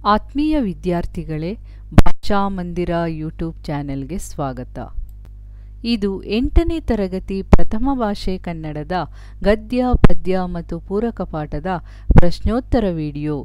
ಆತ್ಮೀಯ ವಿದ್ಯಾರ್ಥಿಗಳೇ ಭಾಷಾ ಮಂದಿರ ಯೂಟ್ಯೂಬ್ ಚಾನೆಲ್ಗೆ ಸ್ವಾಗತ ಇದು ಎಂಟನೇ ತರಗತಿ ಪ್ರಥಮ ಭಾಷೆ ಕನ್ನಡದ ಗದ್ಯ ಪದ್ಯ ಮತ್ತು ಪೂರಕ ಪಾಠದ ಪ್ರಶ್ನೋತ್ತರ ವಿಡಿಯೋ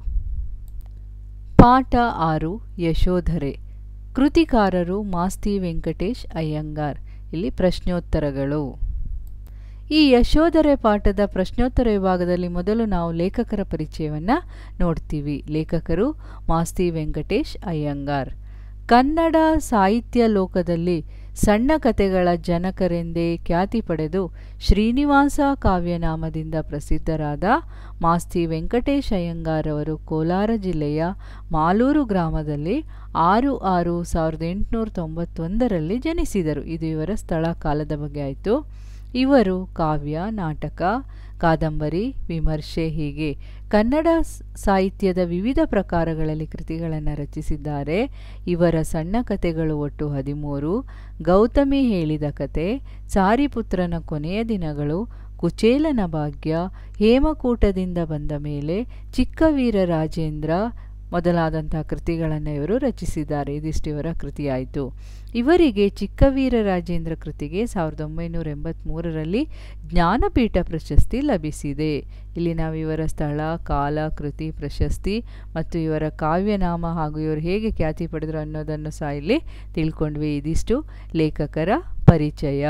ಪಾಠ ಆರು ಯಶೋಧರೆ ಕೃತಿಕಾರರು ಮಾಸ್ತಿ ವೆಂಕಟೇಶ್ ಅಯ್ಯಂಗಾರ್ ಇಲ್ಲಿ ಪ್ರಶ್ನೋತ್ತರಗಳು ಈ ಯಶೋಧರೆ ಪಾಠದ ಪ್ರಶ್ನೋತ್ತರ ವಿಭಾಗದಲ್ಲಿ ಮೊದಲು ನಾವು ಲೇಖಕರ ಪರಿಚಯವನ್ನು ನೋಡ್ತೀವಿ ಲೇಖಕರು ಮಾಸ್ತಿ ವೆಂಕಟೇಶ್ ಅಯ್ಯಂಗಾರ್ ಕನ್ನಡ ಸಾಹಿತ್ಯ ಲೋಕದಲ್ಲಿ ಸಣ್ಣ ಕಥೆಗಳ ಜನಕರೆಂದೇ ಖ್ಯಾತಿ ಪಡೆದು ಶ್ರೀನಿವಾಸ ಕಾವ್ಯನಾಮದಿಂದ ಪ್ರಸಿದ್ಧರಾದ ಮಾಸ್ತಿ ವೆಂಕಟೇಶ್ ಅಯ್ಯಂಗಾರ್ ಅವರು ಕೋಲಾರ ಜಿಲ್ಲೆಯ ಮಾಲೂರು ಗ್ರಾಮದಲ್ಲಿ ಆರು ಆರು ಸಾವಿರದ ಎಂಟುನೂರ ತೊಂಬತ್ತೊಂದರಲ್ಲಿ ಜನಿಸಿದರು ಇದು ಇವರ ಸ್ಥಳ ಕಾಲದ ಬಗ್ಗೆ ಆಯಿತು ಇವರು ಕಾವ್ಯ ನಾಟಕ ಕಾದಂಬರಿ ವಿಮರ್ಶೆ ಹೀಗೆ ಕನ್ನಡ ಸಾಹಿತ್ಯದ ವಿವಿಧ ಪ್ರಕಾರಗಳಲ್ಲಿ ಕೃತಿಗಳನ್ನು ರಚಿಸಿದ್ದಾರೆ ಇವರ ಸಣ್ಣ ಕಥೆಗಳು ಒಟ್ಟು ಹದಿಮೂರು ಗೌತಮಿ ಹೇಳಿದ ಕತೆ ಸಾರಿಪುತ್ರನ ಕೊನೆಯ ದಿನಗಳು ಕುಚೇಲನ ಭಾಗ್ಯ ಹೇಮಕೂಟದಿಂದ ಬಂದ ಮೇಲೆ ಚಿಕ್ಕವೀರ ರಾಜೇಂದ್ರ ಮೊದಲಾದಂತಹ ಕೃತಿಗಳನ್ನು ಇವರು ರಚಿಸಿದ್ದಾರೆ ಇದಿಷ್ಟು ಇವರ ಕೃತಿಯಾಯಿತು ಇವರಿಗೆ ಚಿಕ್ಕವೀರ ರಾಜೇಂದ್ರ ಕೃತಿಗೆ ಸಾವಿರದ ಒಂಬೈನೂರ ಎಂಬತ್ತ್ಮೂರರಲ್ಲಿ ಜ್ಞಾನಪೀಠ ಪ್ರಶಸ್ತಿ ಲಭಿಸಿದೆ ಇಲ್ಲಿ ನಾವು ಇವರ ಸ್ಥಳ ಕಾಲ ಕೃತಿ ಪ್ರಶಸ್ತಿ ಮತ್ತು ಇವರ ಕಾವ್ಯನಾಮ ಹಾಗೂ ಇವರು ಹೇಗೆ ಖ್ಯಾತಿ ಪಡೆದರು ಅನ್ನೋದನ್ನು ಸಹ ಇಲ್ಲಿ ತಿಳ್ಕೊಂಡ್ವಿ ಇದಿಷ್ಟು ಲೇಖಕರ ಪರಿಚಯ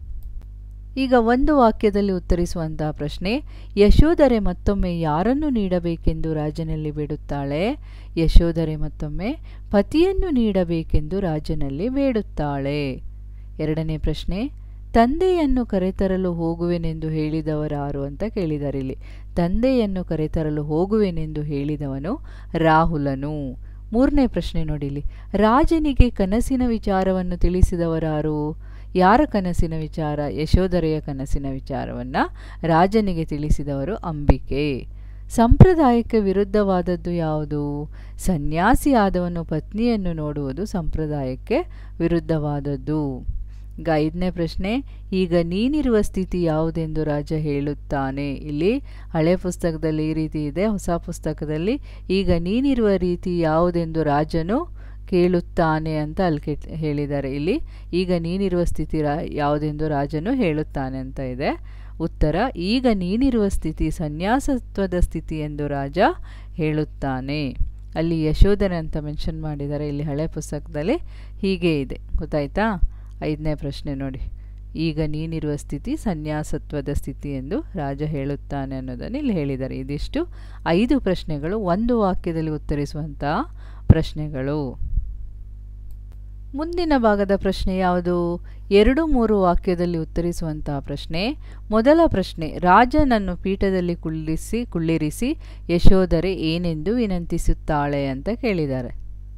ಈಗ ಒಂದು ವಾಕ್ಯದಲ್ಲಿ ಉತ್ತರಿಸುವಂತಹ ಪ್ರಶ್ನೆ ಯಶೋಧರೆ ಮತ್ತೊಮ್ಮೆ ಯಾರನ್ನು ನೀಡಬೇಕೆಂದು ರಾಜನಲ್ಲಿ ಬೇಡುತ್ತಾಳೆ ಯಶೋಧರೆ ಮತ್ತೊಮ್ಮೆ ಪತಿಯನ್ನು ನೀಡಬೇಕೆಂದು ರಾಜನಲ್ಲಿ ಬೇಡುತ್ತಾಳೆ ಎರಡನೇ ಪ್ರಶ್ನೆ ತಂದೆಯನ್ನು ಕರೆತರಲು ಹೋಗುವೆನೆಂದು ಹೇಳಿದವರಾರು ಅಂತ ಕೇಳಿದ್ದಾರೆ ಇಲ್ಲಿ ತಂದೆಯನ್ನು ಕರೆತರಲು ಹೋಗುವೆನೆಂದು ಹೇಳಿದವನು ರಾಹುಲನು ಮೂರನೇ ಪ್ರಶ್ನೆ ನೋಡಿಲಿ ರಾಜನಿಗೆ ಕನಸಿನ ವಿಚಾರವನ್ನು ತಿಳಿಸಿದವರಾರು ಯಾರ ಕನಸಿನ ವಿಚಾರ ಯಶೋಧರೆಯ ಕನಸಿನ ವಿಚಾರವನ್ನು ರಾಜನಿಗೆ ತಿಳಿಸಿದವರು ಅಂಬಿಕೆ ಸಂಪ್ರದಾಯಕ್ಕೆ ವಿರುದ್ಧವಾದದ್ದು ಯಾವುದು ಸನ್ಯಾಸಿ ಆದವನು ಪತ್ನಿಯನ್ನು ನೋಡುವುದು ಸಂಪ್ರದಾಯಕ್ಕೆ ವಿರುದ್ಧವಾದದ್ದು ಈಗ ಐದನೇ ಪ್ರಶ್ನೆ ಈಗ ನೀನಿರುವ ಸ್ಥಿತಿ ಯಾವುದೆಂದು ರಾಜ ಹೇಳುತ್ತಾನೆ ಇಲ್ಲಿ ಹಳೆ ಪುಸ್ತಕದಲ್ಲಿ ಈ ರೀತಿ ಇದೆ ಹೊಸ ಪುಸ್ತಕದಲ್ಲಿ ಈಗ ನೀನಿರುವ ರೀತಿ ಯಾವುದೆಂದು ರಾಜನು ಕೇಳುತ್ತಾನೆ ಅಂತ ಅಲ್ಲಿ ಕೆಟ್ ಹೇಳಿದ್ದಾರೆ ಇಲ್ಲಿ ಈಗ ನೀನಿರುವ ಸ್ಥಿತಿ ರಾ ಯಾವುದೆಂದು ರಾಜನು ಹೇಳುತ್ತಾನೆ ಅಂತ ಇದೆ ಉತ್ತರ ಈಗ ನೀನಿರುವ ಸ್ಥಿತಿ ಸನ್ಯಾಸತ್ವದ ಸ್ಥಿತಿ ಎಂದು ರಾಜ ಹೇಳುತ್ತಾನೆ ಅಲ್ಲಿ ಯಶೋಧನೆ ಅಂತ ಮೆನ್ಷನ್ ಮಾಡಿದ್ದಾರೆ ಇಲ್ಲಿ ಹಳೆ ಪುಸ್ತಕದಲ್ಲಿ ಹೀಗೆ ಇದೆ ಗೊತ್ತಾಯ್ತಾ ಐದನೇ ಪ್ರಶ್ನೆ ನೋಡಿ ಈಗ ನೀನಿರುವ ಸ್ಥಿತಿ ಸನ್ಯಾಸತ್ವದ ಸ್ಥಿತಿ ಎಂದು ರಾಜ ಹೇಳುತ್ತಾನೆ ಅನ್ನೋದನ್ನು ಇಲ್ಲಿ ಹೇಳಿದ್ದಾರೆ ಇದಿಷ್ಟು ಐದು ಪ್ರಶ್ನೆಗಳು ಒಂದು ವಾಕ್ಯದಲ್ಲಿ ಉತ್ತರಿಸುವಂತಹ ಪ್ರಶ್ನೆಗಳು ಮುಂದಿನ ಭಾಗದ ಪ್ರಶ್ನೆ ಯಾವುದು ಎರಡು ಮೂರು ವಾಕ್ಯದಲ್ಲಿ ಉತ್ತರಿಸುವಂತಹ ಪ್ರಶ್ನೆ ಮೊದಲ ಪ್ರಶ್ನೆ ರಾಜನನ್ನು ಪೀಠದಲ್ಲಿ ಕುಳ್ಳಿಸಿ ಕುಳ್ಳಿರಿಸಿ ಯಶೋಧರೆ ಏನೆಂದು ವಿನಂತಿಸುತ್ತಾಳೆ ಅಂತ ಕೇಳಿದ್ದಾರೆ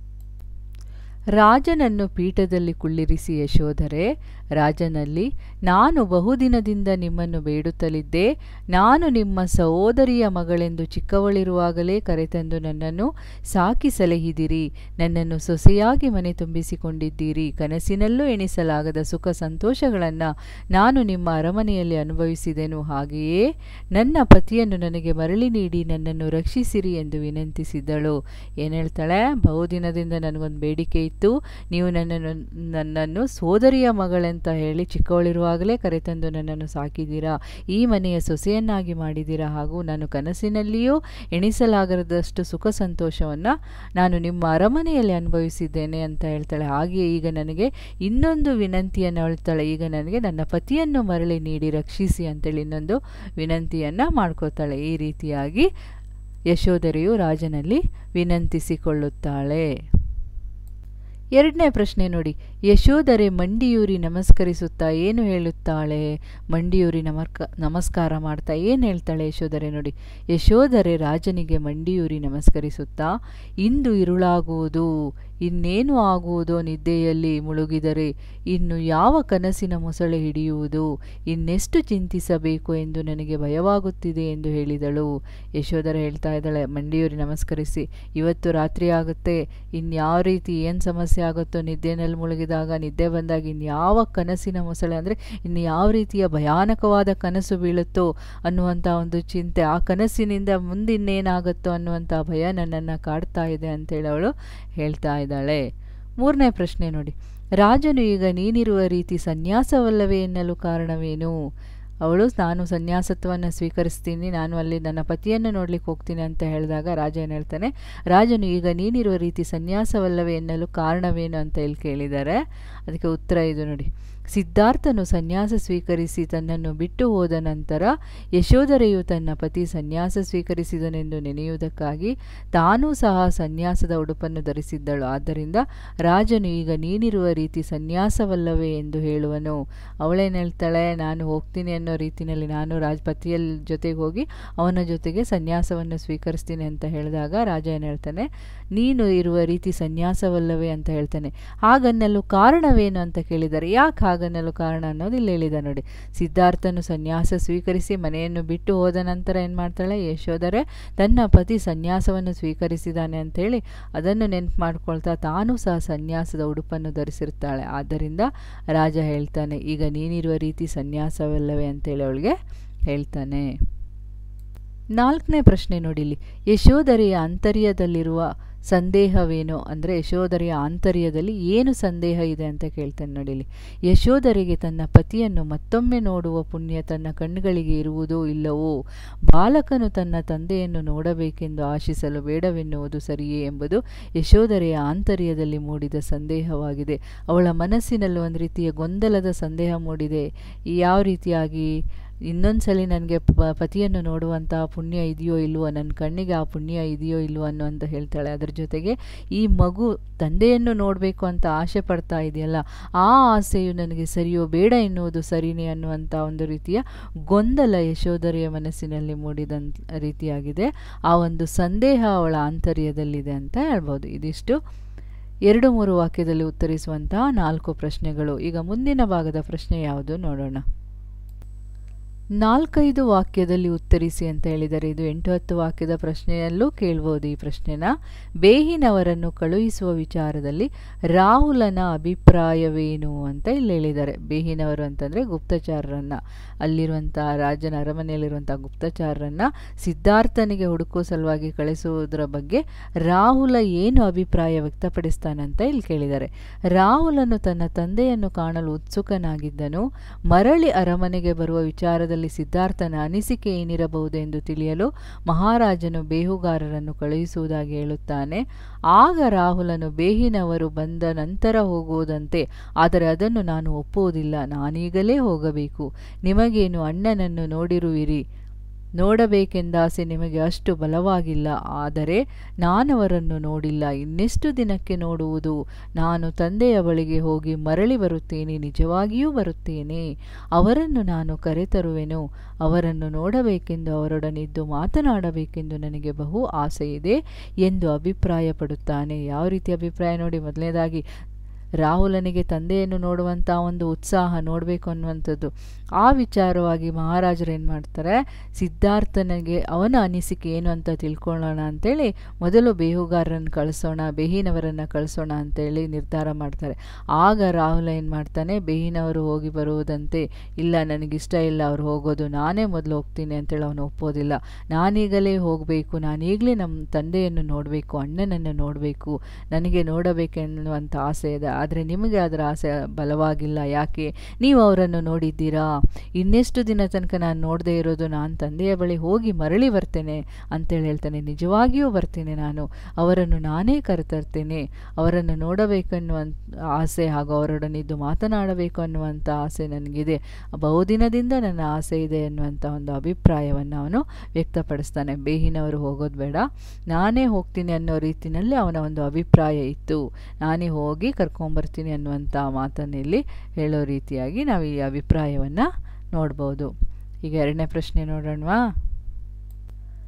ರಾಜನನ್ನು ಪೀಠದಲ್ಲಿ ಕುಳ್ಳಿರಿಸಿ ಯಶೋಧರೆ ರಾಜನಲ್ಲಿ ನಾನು ಬಹುದಿನದಿಂದ ನಿಮ್ಮನ್ನು ಬೇಡುತ್ತಲಿದ್ದೆ ನಾನು ನಿಮ್ಮ ಸಹೋದರಿಯ ಮಗಳೆಂದು ಚಿಕ್ಕವಳಿರುವಾಗಲೇ ಕರೆತಂದು ನನ್ನನ್ನು ಸಾಕಿ ಸಲಹಿದಿರಿ ನನ್ನನ್ನು ಸೊಸೆಯಾಗಿ ಮನೆ ತುಂಬಿಸಿಕೊಂಡಿದ್ದೀರಿ ಕನಸಿನಲ್ಲೂ ಎಣಿಸಲಾಗದ ಸುಖ ಸಂತೋಷಗಳನ್ನು ನಾನು ನಿಮ್ಮ ಅರಮನೆಯಲ್ಲಿ ಅನುಭವಿಸಿದೆನು ಹಾಗೆಯೇ ನನ್ನ ಪತಿಯನ್ನು ನನಗೆ ಮರಳಿ ನೀಡಿ ನನ್ನನ್ನು ರಕ್ಷಿಸಿರಿ ಎಂದು ವಿನಂತಿಸಿದ್ದಳು ಏನು ಹೇಳ್ತಾಳೆ ಬಹುದಿನದಿಂದ ನನಗೊಂದು ಬೇಡಿಕೆ ಇತ್ತು ನೀವು ನನ್ನನ್ನು ನನ್ನನ್ನು ಸೋದರಿಯ ಮಗಳೆಂತ ಹೇಳಿ ಚಿಕ್ಕವಳಿರುವಾಗಲೇ ಕರೆತಂದು ನನ್ನನ್ನು ಸಾಕಿದ್ದೀರಾ ಈ ಮನೆಯ ಸೊಸೆಯನ್ನಾಗಿ ಮಾಡಿದ್ದೀರಾ ಹಾಗೂ ನಾನು ಕನಸಿನಲ್ಲಿಯೂ ಎಣಿಸಲಾಗದಷ್ಟು ಸುಖ ಸಂತೋಷವನ್ನು ನಾನು ನಿಮ್ಮ ಅರಮನೆಯಲ್ಲಿ ಅನುಭವಿಸಿದ್ದೇನೆ ಅಂತ ಹೇಳ್ತಾಳೆ ಹಾಗೆಯೇ ಈಗ ನನಗೆ ಇನ್ನೊಂದು ವಿನಂತಿಯನ್ನು ಹೇಳ್ತಾಳೆ ಈಗ ನನಗೆ ನನ್ನ ಪತಿಯನ್ನು ಮರಳಿ ನೀಡಿ ರಕ್ಷಿಸಿ ಅಂತೇಳಿ ಇನ್ನೊಂದು ವಿನಂತಿಯನ್ನು ಮಾಡ್ಕೋತಾಳೆ ಈ ರೀತಿಯಾಗಿ ಯಶೋಧರೆಯು ರಾಜನಲ್ಲಿ ವಿನಂತಿಸಿಕೊಳ್ಳುತ್ತಾಳೆ ಎರಡನೇ ಪ್ರಶ್ನೆ ನೋಡಿ ಯಶೋಧರೆ ಮಂಡಿಯೂರಿ ನಮಸ್ಕರಿಸುತ್ತಾ ಏನು ಹೇಳುತ್ತಾಳೆ ಮಂಡಿಯೂರಿ ನಮರ್ಕ ನಮಸ್ಕಾರ ಮಾಡ್ತಾ ಏನು ಹೇಳ್ತಾಳೆ ಯಶೋಧರೆ ನೋಡಿ ಯಶೋಧರೆ ರಾಜನಿಗೆ ಮಂಡಿಯೂರಿ ನಮಸ್ಕರಿಸುತ್ತಾ ಇಂದು ಇರುಳಾಗುವುದು ಇನ್ನೇನು ಆಗುವುದೋ ನಿದ್ದೆಯಲ್ಲಿ ಮುಳುಗಿದರೆ ಇನ್ನು ಯಾವ ಕನಸಿನ ಮೊಸಳೆ ಹಿಡಿಯುವುದು ಇನ್ನೆಷ್ಟು ಚಿಂತಿಸಬೇಕು ಎಂದು ನನಗೆ ಭಯವಾಗುತ್ತಿದೆ ಎಂದು ಹೇಳಿದಳು ಯಶೋಧರೆ ಹೇಳ್ತಾ ಇದ್ದಾಳೆ ಮಂಡಿಯೂರಿ ನಮಸ್ಕರಿಸಿ ಇವತ್ತು ರಾತ್ರಿ ಆಗುತ್ತೆ ಇನ್ಯಾವ ರೀತಿ ಏನು ಸಮಸ್ಯೆ ಸಮಸ್ಯೆ ಆಗುತ್ತೋ ನಿದ್ದೆನಲ್ಲಿ ಮುಳುಗಿದಾಗ ನಿದ್ದೆ ಬಂದಾಗ ಇನ್ಯಾವ ಕನಸಿನ ಮೊಸಳೆ ಅಂದರೆ ಇನ್ನು ಯಾವ ರೀತಿಯ ಭಯಾನಕವಾದ ಕನಸು ಬೀಳುತ್ತೋ ಅನ್ನುವಂಥ ಒಂದು ಚಿಂತೆ ಆ ಕನಸಿನಿಂದ ಮುಂದಿನ್ನೇನಾಗುತ್ತೋ ಅನ್ನುವಂಥ ಭಯ ನನ್ನನ್ನು ಕಾಡ್ತಾ ಇದೆ ಅಂತೇಳಿ ಅವಳು ಹೇಳ್ತಾ ಇದ್ದಾಳೆ ಮೂರನೇ ಪ್ರಶ್ನೆ ನೋಡಿ ರಾಜನು ಈಗ ನೀನಿರುವ ರೀತಿ ಸನ್ಯಾಸವಲ್ಲವೇ ಎನ್ನಲು ಕಾರಣವೇನು ಅವಳು ನಾನು ಸನ್ಯಾಸತ್ವವನ್ನು ಸ್ವೀಕರಿಸ್ತೀನಿ ನಾನು ಅಲ್ಲಿ ನನ್ನ ಪತಿಯನ್ನು ನೋಡ್ಲಿಕ್ಕೆ ಹೋಗ್ತೀನಿ ಅಂತ ಹೇಳಿದಾಗ ರಾಜ ಏನು ಹೇಳ್ತಾನೆ ರಾಜನು ಈಗ ನೀನಿರುವ ರೀತಿ ಸನ್ಯಾಸವಲ್ಲವೇ ಎನ್ನಲು ಕಾರಣವೇನು ಅಂತ ಇಲ್ಲಿ ಕೇಳಿದ್ದಾರೆ ಅದಕ್ಕೆ ಉತ್ತರ ಇದು ನೋಡಿ ಸಿದ್ಧಾರ್ಥನು ಸನ್ಯಾಸ ಸ್ವೀಕರಿಸಿ ತನ್ನನ್ನು ಬಿಟ್ಟು ಹೋದ ನಂತರ ಯಶೋಧರೆಯು ತನ್ನ ಪತಿ ಸನ್ಯಾಸ ಸ್ವೀಕರಿಸಿದನೆಂದು ನೆನೆಯುವುದಕ್ಕಾಗಿ ತಾನೂ ಸಹ ಸನ್ಯಾಸದ ಉಡುಪನ್ನು ಧರಿಸಿದ್ದಳು ಆದ್ದರಿಂದ ರಾಜನು ಈಗ ನೀನಿರುವ ರೀತಿ ಸನ್ಯಾಸವಲ್ಲವೇ ಎಂದು ಹೇಳುವನು ಅವಳೇನು ಹೇಳ್ತಾಳೆ ನಾನು ಹೋಗ್ತೀನಿ ಅನ್ನೋ ರೀತಿಯಲ್ಲಿ ನಾನು ರಾಜಪತಿಯ ಜೊತೆಗೆ ಹೋಗಿ ಅವನ ಜೊತೆಗೆ ಸನ್ಯಾಸವನ್ನು ಸ್ವೀಕರಿಸ್ತೀನಿ ಅಂತ ಹೇಳಿದಾಗ ರಾಜ ಏನು ಹೇಳ್ತಾನೆ ನೀನು ಇರುವ ರೀತಿ ಸನ್ಯಾಸವಲ್ಲವೇ ಅಂತ ಹೇಳ್ತಾನೆ ಹಾಗನ್ನಲು ಕಾರಣವೇನು ಅಂತ ಕೇಳಿದ್ದಾರೆ ಯಾಕೆ ಹಾಗನ್ನಲು ಕಾರಣ ಅನ್ನೋದು ಇಲ್ಲಿ ಹೇಳಿದ ನೋಡಿ ಸಿದ್ಧಾರ್ಥನು ಸನ್ಯಾಸ ಸ್ವೀಕರಿಸಿ ಮನೆಯನ್ನು ಬಿಟ್ಟು ಹೋದ ನಂತರ ಏನು ಮಾಡ್ತಾಳೆ ಯಶೋಧರೆ ತನ್ನ ಪತಿ ಸನ್ಯಾಸವನ್ನು ಸ್ವೀಕರಿಸಿದ್ದಾನೆ ಅಂತೇಳಿ ಅದನ್ನು ನೆನಪು ಮಾಡ್ಕೊಳ್ತಾ ತಾನೂ ಸಹ ಸನ್ಯಾಸದ ಉಡುಪನ್ನು ಧರಿಸಿರ್ತಾಳೆ ಆದ್ದರಿಂದ ರಾಜ ಹೇಳ್ತಾನೆ ಈಗ ನೀನಿರುವ ರೀತಿ ಸನ್ಯಾಸವಲ್ಲವೇ ಅಂತೇಳಿ ಅವಳಿಗೆ ಹೇಳ್ತಾನೆ ನಾಲ್ಕನೇ ಪ್ರಶ್ನೆ ನೋಡಿಲಿ ಯಶೋಧರೆಯ ಅಂತರ್ಯದಲ್ಲಿರುವ ಸಂದೇಹವೇನು ಅಂದರೆ ಯಶೋಧರೆಯ ಆಂತರ್ಯದಲ್ಲಿ ಏನು ಸಂದೇಹ ಇದೆ ಅಂತ ಕೇಳ್ತಾನೆ ನೋಡಿಲಿ ಯಶೋಧರೆಗೆ ತನ್ನ ಪತಿಯನ್ನು ಮತ್ತೊಮ್ಮೆ ನೋಡುವ ಪುಣ್ಯ ತನ್ನ ಕಣ್ಣುಗಳಿಗೆ ಇರುವುದೋ ಇಲ್ಲವೋ ಬಾಲಕನು ತನ್ನ ತಂದೆಯನ್ನು ನೋಡಬೇಕೆಂದು ಆಶಿಸಲು ಬೇಡವೆನ್ನುವುದು ಸರಿಯೇ ಎಂಬುದು ಯಶೋಧರೆಯ ಆಂತರ್ಯದಲ್ಲಿ ಮೂಡಿದ ಸಂದೇಹವಾಗಿದೆ ಅವಳ ಮನಸ್ಸಿನಲ್ಲಿ ಒಂದು ರೀತಿಯ ಗೊಂದಲದ ಸಂದೇಹ ಮೂಡಿದೆ ಯಾವ ರೀತಿಯಾಗಿ ಇನ್ನೊಂದು ಸಲ ನನಗೆ ಪ ಪತಿಯನ್ನು ನೋಡುವಂಥ ಪುಣ್ಯ ಇದೆಯೋ ಇಲ್ವೋ ನನ್ನ ಕಣ್ಣಿಗೆ ಆ ಪುಣ್ಯ ಇದೆಯೋ ಇಲ್ವೋ ಅನ್ನೋ ಅಂತ ಹೇಳ್ತಾಳೆ ಅದ್ರ ಜೊತೆಗೆ ಈ ಮಗು ತಂದೆಯನ್ನು ನೋಡಬೇಕು ಅಂತ ಆಸೆ ಪಡ್ತಾ ಇದೆಯಲ್ಲ ಆ ಆಸೆಯು ನನಗೆ ಸರಿಯೋ ಬೇಡ ಎನ್ನುವುದು ಸರಿನೇ ಅನ್ನುವಂಥ ಒಂದು ರೀತಿಯ ಗೊಂದಲ ಯಶೋಧರೆಯ ಮನಸ್ಸಿನಲ್ಲಿ ಮೂಡಿದಂಥ ರೀತಿಯಾಗಿದೆ ಆ ಒಂದು ಸಂದೇಹ ಅವಳ ಆಂತರ್ಯದಲ್ಲಿದೆ ಅಂತ ಹೇಳ್ಬೋದು ಇದಿಷ್ಟು ಎರಡು ಮೂರು ವಾಕ್ಯದಲ್ಲಿ ಉತ್ತರಿಸುವಂತಹ ನಾಲ್ಕು ಪ್ರಶ್ನೆಗಳು ಈಗ ಮುಂದಿನ ಭಾಗದ ಪ್ರಶ್ನೆ ಯಾವುದು ನೋಡೋಣ ನಾಲ್ಕೈದು ವಾಕ್ಯದಲ್ಲಿ ಉತ್ತರಿಸಿ ಅಂತ ಹೇಳಿದರೆ ಇದು ಎಂಟು ಹತ್ತು ವಾಕ್ಯದ ಪ್ರಶ್ನೆಯಲ್ಲೂ ಕೇಳ್ಬೋದು ಈ ಪ್ರಶ್ನೆನ ಬೇಹಿನವರನ್ನು ಕಳುಹಿಸುವ ವಿಚಾರದಲ್ಲಿ ರಾಹುಲನ ಅಭಿಪ್ರಾಯವೇನು ಅಂತ ಇಲ್ಲಿ ಹೇಳಿದ್ದಾರೆ ಬೇಹಿನವರು ಅಂತಂದರೆ ಗುಪ್ತಚಾರರನ್ನು ಅಲ್ಲಿರುವಂಥ ರಾಜನ ಅರಮನೆಯಲ್ಲಿರುವಂಥ ಗುಪ್ತಚಾರರನ್ನು ಸಿದ್ಧಾರ್ಥನಿಗೆ ಹುಡುಕೋ ಸಲುವಾಗಿ ಕಳಿಸುವುದರ ಬಗ್ಗೆ ರಾಹುಲ ಏನು ಅಭಿಪ್ರಾಯ ವ್ಯಕ್ತಪಡಿಸ್ತಾನಂತ ಇಲ್ಲಿ ಕೇಳಿದ್ದಾರೆ ರಾಹುಲನು ತನ್ನ ತಂದೆಯನ್ನು ಕಾಣಲು ಉತ್ಸುಕನಾಗಿದ್ದನು ಮರಳಿ ಅರಮನೆಗೆ ಬರುವ ವಿಚಾರದಲ್ಲಿ ಸಿದ್ಧಾರ್ಥನ ಅನಿಸಿಕೆ ಏನಿರಬಹುದೆಂದು ತಿಳಿಯಲು ಮಹಾರಾಜನು ಬೇಹುಗಾರರನ್ನು ಕಳುಹಿಸುವುದಾಗಿ ಹೇಳುತ್ತಾನೆ ಆಗ ರಾಹುಲನು ಬೇಹಿನವರು ಬಂದ ನಂತರ ಹೋಗುವುದಂತೆ ಆದರೆ ಅದನ್ನು ನಾನು ಒಪ್ಪುವುದಿಲ್ಲ ನಾನೀಗಲೇ ಹೋಗಬೇಕು ನಿಮಗೇನು ಅಣ್ಣನನ್ನು ನೋಡಿರುವಿರಿ ನೋಡಬೇಕೆಂದಾಸೆ ನಿಮಗೆ ಅಷ್ಟು ಬಲವಾಗಿಲ್ಲ ಆದರೆ ನಾನವರನ್ನು ನೋಡಿಲ್ಲ ಇನ್ನೆಷ್ಟು ದಿನಕ್ಕೆ ನೋಡುವುದು ನಾನು ತಂದೆಯ ಬಳಿಗೆ ಹೋಗಿ ಮರಳಿ ಬರುತ್ತೇನೆ ನಿಜವಾಗಿಯೂ ಬರುತ್ತೇನೆ ಅವರನ್ನು ನಾನು ಕರೆತರುವೆನು ಅವರನ್ನು ನೋಡಬೇಕೆಂದು ಅವರೊಡನಿದ್ದು ಮಾತನಾಡಬೇಕೆಂದು ನನಗೆ ಬಹು ಆಸೆ ಇದೆ ಎಂದು ಅಭಿಪ್ರಾಯಪಡುತ್ತಾನೆ ಯಾವ ರೀತಿ ಅಭಿಪ್ರಾಯ ನೋಡಿ ಮೊದಲನೇದಾಗಿ ರಾಹುಲನಿಗೆ ತಂದೆಯನ್ನು ನೋಡುವಂಥ ಒಂದು ಉತ್ಸಾಹ ನೋಡಬೇಕು ಅನ್ನುವಂಥದ್ದು ಆ ವಿಚಾರವಾಗಿ ಮಹಾರಾಜರು ಏನು ಮಾಡ್ತಾರೆ ಸಿದ್ಧಾರ್ಥನಿಗೆ ಅವನ ಅನಿಸಿಕೆ ಏನು ಅಂತ ತಿಳ್ಕೊಳ್ಳೋಣ ಅಂತೇಳಿ ಮೊದಲು ಬೇಹುಗಾರರನ್ನು ಕಳಿಸೋಣ ಬೇಹಿನವರನ್ನು ಕಳಿಸೋಣ ಅಂತೇಳಿ ನಿರ್ಧಾರ ಮಾಡ್ತಾರೆ ಆಗ ರಾಹುಲ ಏನು ಮಾಡ್ತಾನೆ ಬೇಹಿನವರು ಹೋಗಿ ಬರುವುದಂತೆ ಇಲ್ಲ ನನಗಿಷ್ಟ ಇಲ್ಲ ಅವ್ರು ಹೋಗೋದು ನಾನೇ ಮೊದಲು ಹೋಗ್ತೀನಿ ಅಂತೇಳಿ ಅವನು ಒಪ್ಪೋದಿಲ್ಲ ನಾನೀಗಲೇ ಹೋಗಬೇಕು ನಾನೀಗಲೇ ನಮ್ಮ ತಂದೆಯನ್ನು ನೋಡಬೇಕು ಅಣ್ಣನನ್ನು ನೋಡಬೇಕು ನನಗೆ ನೋಡಬೇಕೆನ್ನುವಂಥ ಆಸೆ ಇದೆ ಆದರೆ ನಿಮಗೆ ಅದರ ಆಸೆ ಬಲವಾಗಿಲ್ಲ ಯಾಕೆ ನೀವು ಅವರನ್ನು ನೋಡಿದ್ದೀರಾ ಇನ್ನೆಷ್ಟು ದಿನ ತನಕ ನಾನು ನೋಡದೇ ಇರೋದು ನಾನು ತಂದೆಯ ಬಳಿ ಹೋಗಿ ಮರಳಿ ಬರ್ತೇನೆ ಅಂತೇಳಿ ಹೇಳ್ತಾನೆ ನಿಜವಾಗಿಯೂ ಬರ್ತೇನೆ ನಾನು ಅವರನ್ನು ನಾನೇ ಕರೆತರ್ತೇನೆ ಅವರನ್ನು ನೋಡಬೇಕನ್ನುವಂಥ ಆಸೆ ಹಾಗೂ ಅವರೊಡನಿದ್ದು ಮಾತನಾಡಬೇಕು ಅನ್ನುವಂಥ ಆಸೆ ನನಗಿದೆ ಬಹುದಿನದಿಂದ ನನ್ನ ಆಸೆ ಇದೆ ಅನ್ನುವಂಥ ಒಂದು ಅಭಿಪ್ರಾಯವನ್ನು ಅವನು ವ್ಯಕ್ತಪಡಿಸ್ತಾನೆ ಬೇಹಿನವರು ಹೋಗೋದು ಬೇಡ ನಾನೇ ಹೋಗ್ತೀನಿ ಅನ್ನೋ ರೀತಿಯಲ್ಲಿ ಅವನ ಒಂದು ಅಭಿಪ್ರಾಯ ಇತ್ತು ನಾನೇ ಹೋಗಿ ಕರ್ಕೊಂಬರ್ತೀನಿ ಅನ್ನುವಂಥ ಮಾತನ್ನು ಇಲ್ಲಿ ಹೇಳೋ ರೀತಿಯಾಗಿ ನಾವು ಈ ಅಭಿಪ್ರಾಯವನ್ನು ನೋಡ್ಬೋದು ಈಗ ಎರಡನೇ ಪ್ರಶ್ನೆ ನೋಡೋಣವಾ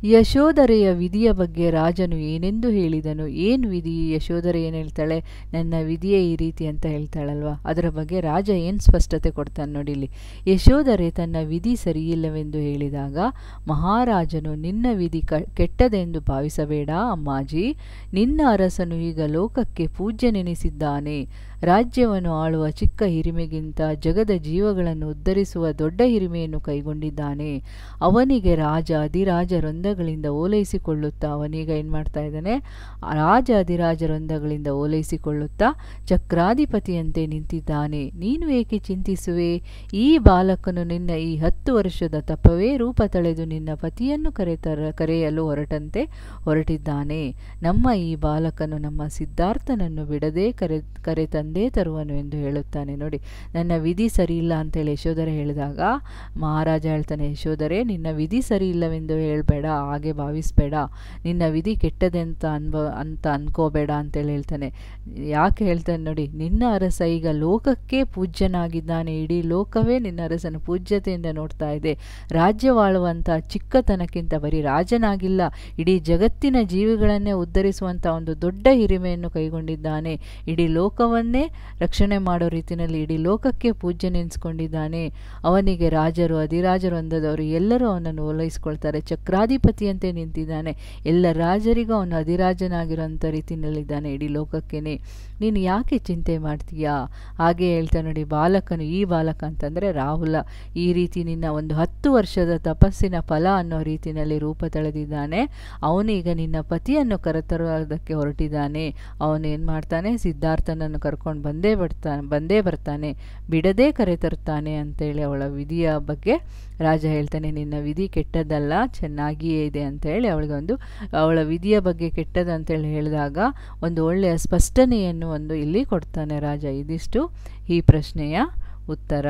ಯಶೋಧರೆಯ ವಿಧಿಯ ಬಗ್ಗೆ ರಾಜನು ಏನೆಂದು ಹೇಳಿದನು ಏನು ವಿಧಿ ಯಶೋಧರೆ ಏನು ಹೇಳ್ತಾಳೆ ನನ್ನ ವಿಧಿಯೇ ಈ ರೀತಿ ಅಂತ ಹೇಳ್ತಾಳಲ್ವ ಅದರ ಬಗ್ಗೆ ರಾಜ ಏನು ಸ್ಪಷ್ಟತೆ ಕೊಡ್ತಾನೆ ನೋಡಿ ಇಲ್ಲಿ ಯಶೋಧರೆ ತನ್ನ ವಿಧಿ ಸರಿಯಿಲ್ಲವೆಂದು ಹೇಳಿದಾಗ ಮಹಾರಾಜನು ನಿನ್ನ ವಿಧಿ ಕ ಕೆಟ್ಟದೆಂದು ಭಾವಿಸಬೇಡ ಅಮ್ಮಾಜಿ ನಿನ್ನ ಅರಸನು ಈಗ ಲೋಕಕ್ಕೆ ಪೂಜ್ಯನೆನಿಸಿದ್ದಾನೆ ರಾಜ್ಯವನ್ನು ಆಳುವ ಚಿಕ್ಕ ಹಿರಿಮೆಗಿಂತ ಜಗದ ಜೀವಗಳನ್ನು ಉದ್ಧರಿಸುವ ದೊಡ್ಡ ಹಿರಿಮೆಯನ್ನು ಕೈಗೊಂಡಿದ್ದಾನೆ ಅವನಿಗೆ ರಾಜ ಅಧಿರಾಜ ವೃಂದಗಳಿಂದ ಓಲೈಸಿಕೊಳ್ಳುತ್ತಾ ಅವನೀಗ ಏನು ಮಾಡ್ತಾ ಇದ್ದಾನೆ ರಾಜ ಅಧಿರಾಜ ವೃಂದಗಳಿಂದ ಓಲೈಸಿಕೊಳ್ಳುತ್ತಾ ಚಕ್ರಾಧಿಪತಿಯಂತೆ ನಿಂತಿದ್ದಾನೆ ನೀನು ಏಕೆ ಚಿಂತಿಸುವೆ ಈ ಬಾಲಕನು ನಿನ್ನ ಈ ಹತ್ತು ವರ್ಷದ ತಪವೇ ರೂಪ ತಳೆದು ನಿನ್ನ ಪತಿಯನ್ನು ಕರೆತರ ಕರೆಯಲು ಹೊರಟಂತೆ ಹೊರಟಿದ್ದಾನೆ ನಮ್ಮ ಈ ಬಾಲಕನು ನಮ್ಮ ಸಿದ್ಧಾರ್ಥನನ್ನು ಬಿಡದೆ ಕರೆ ಕರೆ ತಂದೇ ತರುವನು ಎಂದು ಹೇಳುತ್ತಾನೆ ನೋಡಿ ನನ್ನ ವಿಧಿ ಸರಿಯಿಲ್ಲ ಅಂತೇಳಿ ಯಶೋಧರೆ ಹೇಳಿದಾಗ ಮಹಾರಾಜ ಹೇಳ್ತಾನೆ ಯಶೋಧರೆ ನಿನ್ನ ವಿಧಿ ಸರಿ ಇಲ್ಲವೆಂದು ಹೇಳಬೇಡ ಹಾಗೆ ಭಾವಿಸಬೇಡ ನಿನ್ನ ವಿಧಿ ಕೆಟ್ಟದೆ ಅಂತ ಅನ್ಭವ ಅಂತ ಅನ್ಕೋಬೇಡ ಅಂತೇಳಿ ಹೇಳ್ತಾನೆ ಯಾಕೆ ಹೇಳ್ತಾನೆ ನೋಡಿ ನಿನ್ನ ಅರಸ ಈಗ ಲೋಕಕ್ಕೆ ಪೂಜ್ಯನಾಗಿದ್ದಾನೆ ಇಡೀ ಲೋಕವೇ ನಿನ್ನ ಅರಸನ ಪೂಜ್ಯತೆಯಿಂದ ನೋಡ್ತಾ ಇದೆ ರಾಜ್ಯವಾಳುವಂಥ ಚಿಕ್ಕತನಕ್ಕಿಂತ ಬರೀ ರಾಜನಾಗಿಲ್ಲ ಇಡೀ ಜಗತ್ತಿನ ಜೀವಿಗಳನ್ನೇ ಉದ್ಧರಿಸುವಂಥ ಒಂದು ದೊಡ್ಡ ಹಿರಿಮೆಯನ್ನು ಕೈಗೊಂಡಿದ್ದಾನೆ ಇಡೀ ಲೋಕವನ್ನೇ ರಕ್ಷಣೆ ಮಾಡೋ ರೀತಿಯಲ್ಲಿ ಇಡೀ ಲೋಕಕ್ಕೆ ಪೂಜ್ಯ ನೆನೆಸ್ಕೊಂಡಿದ್ದಾನೆ ಅವನಿಗೆ ರಾಜರು ಅಧಿರಾಜರು ಅಂದದವರು ಎಲ್ಲರೂ ಅವನನ್ನು ಓಲೈಸ್ಕೊಳ್ತಾರೆ ಚಕ್ರಾಧಿಪತಿಯಂತೆ ನಿಂತಿದ್ದಾನೆ ಎಲ್ಲ ರಾಜರಿಗೂ ಅವನು ಅಧಿರಾಜನಾಗಿರೋಂಥ ರೀತಿಯಲ್ಲಿದ್ದಾನೆ ಇಡೀ ಲೋಕಕ್ಕೇನೆ ನೀನು ಯಾಕೆ ಚಿಂತೆ ಮಾಡ್ತೀಯಾ ಹಾಗೆ ಹೇಳ್ತಾ ನೋಡಿ ಬಾಲಕನು ಈ ಬಾಲಕ ಅಂತಂದರೆ ರಾಹುಲ ಈ ರೀತಿ ನಿನ್ನ ಒಂದು ಹತ್ತು ವರ್ಷದ ತಪಸ್ಸಿನ ಫಲ ಅನ್ನೋ ರೀತಿಯಲ್ಲಿ ರೂಪ ತಳೆದಿದ್ದಾನೆ ಅವನೀಗ ನಿನ್ನ ಪತಿಯನ್ನು ಕರೆತರುವುದಕ್ಕೆ ಹೊರಟಿದ್ದಾನೆ ಅವನು ಏನು ಮಾಡ್ತಾನೆ ಸಿದ್ಧಾರ್ಥನನ್ನು ಕರ್ಕೊಂಡು ಬಂದೇ ಬರ್ತಾನೆ ಬಂದೇ ಬರ್ತಾನೆ ಬಿಡದೇ ಕರೆತರುತ್ತಾನೆ ಅಂತೇಳಿ ಅವಳ ವಿಧಿಯ ಬಗ್ಗೆ ರಾಜ ಹೇಳ್ತಾನೆ ನಿನ್ನ ವಿಧಿ ಕೆಟ್ಟದ್ದಲ್ಲ ಚೆನ್ನಾಗಿಯೇ ಇದೆ ಅಂತೇಳಿ ಅವಳಿಗೆ ಒಂದು ಅವಳ ವಿಧಿಯ ಬಗ್ಗೆ ಕೆಟ್ಟದ್ದು ಅಂತೇಳಿ ಹೇಳಿದಾಗ ಒಂದು ಒಳ್ಳೆಯ ಸ್ಪಷ್ಟನೆಯನ್ನು ಒಂದು ಇಲ್ಲಿ ಕೊಡ್ತಾನೆ ರಾಜ ಇದಿಷ್ಟು ಈ ಪ್ರಶ್ನೆಯ ಉತ್ತರ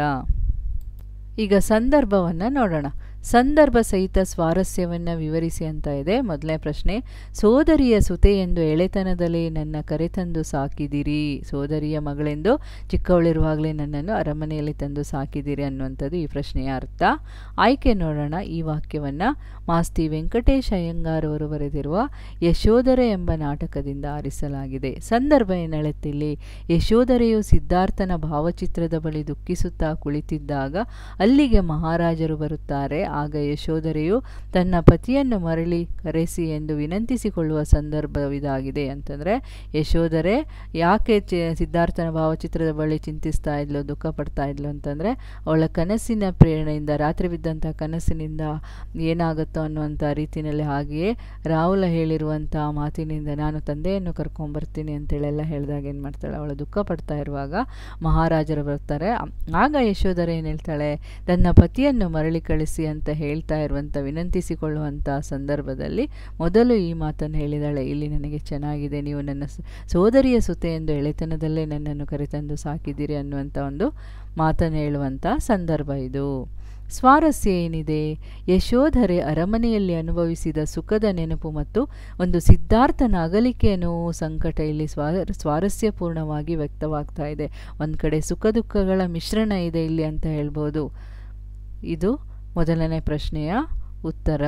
ಈಗ ಸಂದರ್ಭವನ್ನು ನೋಡೋಣ ಸಂದರ್ಭ ಸಹಿತ ಸ್ವಾರಸ್ಯವನ್ನು ವಿವರಿಸಿ ಅಂತ ಇದೆ ಮೊದಲನೇ ಪ್ರಶ್ನೆ ಸೋದರಿಯ ಸುತೆ ಎಂದು ಎಳೆತನದಲ್ಲೇ ನನ್ನ ಕರೆತಂದು ಸಾಕಿದಿರಿ ಸೋದರಿಯ ಮಗಳೆಂದು ಚಿಕ್ಕವಳಿರುವಾಗಲೇ ನನ್ನನ್ನು ಅರಮನೆಯಲ್ಲಿ ತಂದು ಸಾಕಿದಿರಿ ಅನ್ನುವಂಥದ್ದು ಈ ಪ್ರಶ್ನೆಯ ಅರ್ಥ ಆಯ್ಕೆ ನೋಡೋಣ ಈ ವಾಕ್ಯವನ್ನು ಮಾಸ್ತಿ ವೆಂಕಟೇಶ್ ಅಯ್ಯಂಗಾರ್ ಅವರು ಬರೆದಿರುವ ಯಶೋಧರೆ ಎಂಬ ನಾಟಕದಿಂದ ಆರಿಸಲಾಗಿದೆ ಸಂದರ್ಭ ಏನೆಳೆತ್ತಿಲ್ಲಿ ಯಶೋಧರೆಯು ಸಿದ್ಧಾರ್ಥನ ಭಾವಚಿತ್ರದ ಬಳಿ ದುಃಖಿಸುತ್ತಾ ಕುಳಿತಿದ್ದಾಗ ಅಲ್ಲಿಗೆ ಮಹಾರಾಜರು ಬರುತ್ತಾರೆ ಆಗ ಯಶೋಧರೆಯು ತನ್ನ ಪತಿಯನ್ನು ಮರಳಿ ಕರೆಸಿ ಎಂದು ವಿನಂತಿಸಿಕೊಳ್ಳುವ ಸಂದರ್ಭವಿದಾಗಿದೆ ಅಂತಂದರೆ ಯಶೋಧರೆ ಯಾಕೆ ಚ ಸಿದ್ಧಾರ್ಥನ ಭಾವಚಿತ್ರದ ಬಳಿ ಚಿಂತಿಸ್ತಾ ಇದ್ಲು ದುಃಖ ಪಡ್ತಾ ಇದ್ಲು ಅಂತಂದರೆ ಅವಳ ಕನಸಿನ ಪ್ರೇರಣೆಯಿಂದ ರಾತ್ರಿ ಬಿದ್ದಂಥ ಕನಸಿನಿಂದ ಏನಾಗುತ್ತೋ ಅನ್ನುವಂಥ ರೀತಿಯಲ್ಲಿ ಹಾಗೆಯೇ ರಾಹುಲ ಹೇಳಿರುವಂಥ ಮಾತಿನಿಂದ ನಾನು ತಂದೆಯನ್ನು ಕರ್ಕೊಂಬರ್ತೀನಿ ಅಂತೇಳೆಲ್ಲ ಹೇಳಿದಾಗ ಏನು ಮಾಡ್ತಾಳೆ ಅವಳು ದುಃಖ ಪಡ್ತಾ ಇರುವಾಗ ಮಹಾರಾಜರು ಬರ್ತಾರೆ ಆಗ ಯಶೋಧರೆ ಏನು ಹೇಳ್ತಾಳೆ ತನ್ನ ಪತಿಯನ್ನು ಮರಳಿ ಕಳಿಸಿ ಅಂತ ಹೇಳ್ತಾ ಇರುವಂಥ ವಿನಂತಿಸಿಕೊಳ್ಳುವಂಥ ಸಂದರ್ಭದಲ್ಲಿ ಮೊದಲು ಈ ಮಾತನ್ನು ಹೇಳಿದಾಳೆ ಇಲ್ಲಿ ನನಗೆ ಚೆನ್ನಾಗಿದೆ ನೀವು ನನ್ನ ಸೋದರಿಯ ಸುತೆ ಎಂದು ಎಳೆತನದಲ್ಲೇ ನನ್ನನ್ನು ಕರೆತಂದು ಸಾಕಿದ್ದೀರಿ ಅನ್ನುವಂಥ ಒಂದು ಮಾತನ್ನು ಹೇಳುವಂಥ ಸಂದರ್ಭ ಇದು ಸ್ವಾರಸ್ಯ ಏನಿದೆ ಯಶೋಧರೆ ಅರಮನೆಯಲ್ಲಿ ಅನುಭವಿಸಿದ ಸುಖದ ನೆನಪು ಮತ್ತು ಒಂದು ಸಿದ್ಧಾರ್ಥನ ಅಗಲಿಕೆಯ ನೋವು ಸಂಕಟ ಇಲ್ಲಿ ಸ್ವಾ ಸ್ವಾರಸ್ಯಪೂರ್ಣವಾಗಿ ವ್ಯಕ್ತವಾಗ್ತಾ ಇದೆ ಒಂದು ಕಡೆ ಸುಖ ದುಃಖಗಳ ಮಿಶ್ರಣ ಇದೆ ಇಲ್ಲಿ ಅಂತ ಹೇಳ್ಬೋದು ಇದು ಮೊದಲನೇ ಪ್ರಶ್ನೆಯ ಉತ್ತರ